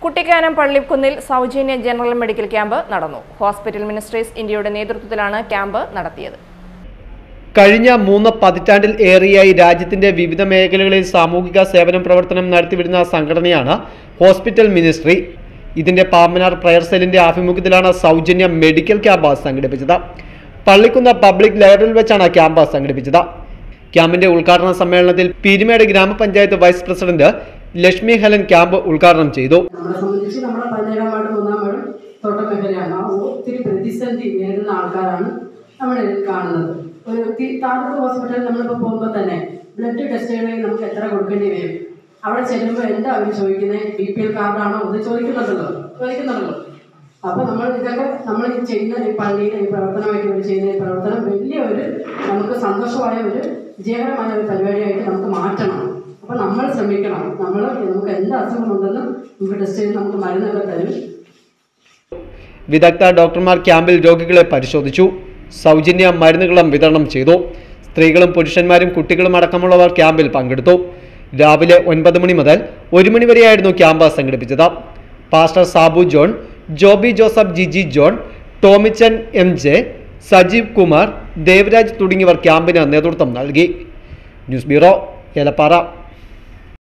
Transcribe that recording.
കുട്ടിക്കാനം പള്ളിക്കുന്നിൽ സൗജന്യ general medical camp നടന്നു ഹോസ്പിറ്റൽ മിനിസ്ട്രീസ് ഇന്ത്യയുടെ നേതൃത്വത്തിലാണ് ക്യാമ്പ് നടത്തിയത് കഴിഞ്ഞ മൂന്ന് പതിറ്റാണ്ടിൽ ഏറെയായി രാജ്യത്തിന്റെ വിവിധ മേഖലകളിൽ സാമൂഹിക സേവനം പ്രവർത്തനം നടത്തിവരുന്ന സംഘടനയാണ് ഹോസ്പിറ്റൽ മിനിസ്ട്രി ഇതിന്റെ പാമ്പനാർ പ്രയർ സെല്ലിന്റെ ആഭിമുഖ്യത്തിലാണ് സൗജന്യ മെഡിക്കൽ ക്യാമ്പ് സംഘടിപ്പിച്ചത് പള്ളിക്കുന്ന പബ്ലിക് ലൈബ്രറിയിൽ വെച്ചാണ് ക്യാമ്പ് സംഘടിപ്പിച്ചത് ക്യാമ്പിന്റെ ഉദ്ഘാടന സമ്മേളനത്തിൽ പീരുമേട് ഗ്രാമപഞ്ചായത്ത് vice president Lakshmi Helen camp ഉദ്ഘാടനം ചെയ്തു നമ്മളെ സംബന്ധിച്ച് നമ്മുടെ പതിനേഴാം വാർഡ് മൂന്നാം വാർഡ് തോട്ടം മേഖലയാണ് ആ ഒത്തിരി പ്രതിസന്ധി നേരിടുന്ന ആൾക്കാരാണ് നമ്മളിൽ കാണുന്നത് ഒരു തി- താലൂക്ക് ഹോസ്പിറ്റലിൽ നമ്മളിപ്പോൾ പോകുമ്പോൾ തന്നെ ബ്ലഡ് ടെസ്റ്റുകളിൽ നമുക്ക് എത്ര കൊടുക്കേണ്ടി വരും അവിടെ ചെല്ലുമ്പോൾ എന്താ അവർ ചോദിക്കുന്നത് ബി പി എൽ കാർഡാണോ ഇത് ചോദിക്കുന്നുണ്ടല്ലോ ചോദിക്കുന്നുണ്ടല്ലോ അപ്പോൾ നമ്മൾ ഇതൊക്കെ നമ്മൾ ഈ ചെയ്യുന്ന ഈ പള്ളിയിൽ ഈ പ്രവർത്തനമായിട്ട് ഇവർ ചെയ്യുന്ന ഈ പ്രവർത്തനം വലിയ ഒരു നമുക്ക് സന്തോഷമായ ഒരു വിജയകരമായ ഒരു പരിപാടിയായിട്ട് നമുക്ക് മാറ്റണം അപ്പോൾ നമ്മൾ ശ്രമിക്കണം നമ്മൾ നമുക്ക് എന്ത് അസുഖമുണ്ടെന്നും നമുക്ക് ടെസ്റ്റ് ചെയ്ത് നമുക്ക് മരുന്നൊക്കെ തരും വിദഗ്ധ ഡോക്ടർമാർ ക്യാമ്പിൽ രോഗികളെ പരിശോധിച്ചു സൗജന്യ മരുന്നുകളും വിതരണം ചെയ്തു സ്ത്രീകളും പുരുഷന്മാരും കുട്ടികളും അടക്കമുള്ളവർ ക്യാമ്പിൽ പങ്കെടുത്തു രാവിലെ ഒൻപത് മണി മുതൽ ഒരു മണി വരെയായിരുന്നു ക്യാമ്പ് സംഘടിപ്പിച്ചത് pastor Sabu John Joby Joseph Giji John Tomichan M J Sajeev Kumar Devaraj തുടങ്ങിയവർ ക്യാമ്പിന് നേതൃത്വം നൽകി ന്യൂസ് ബ്യൂറോ ഏലപ്പാറ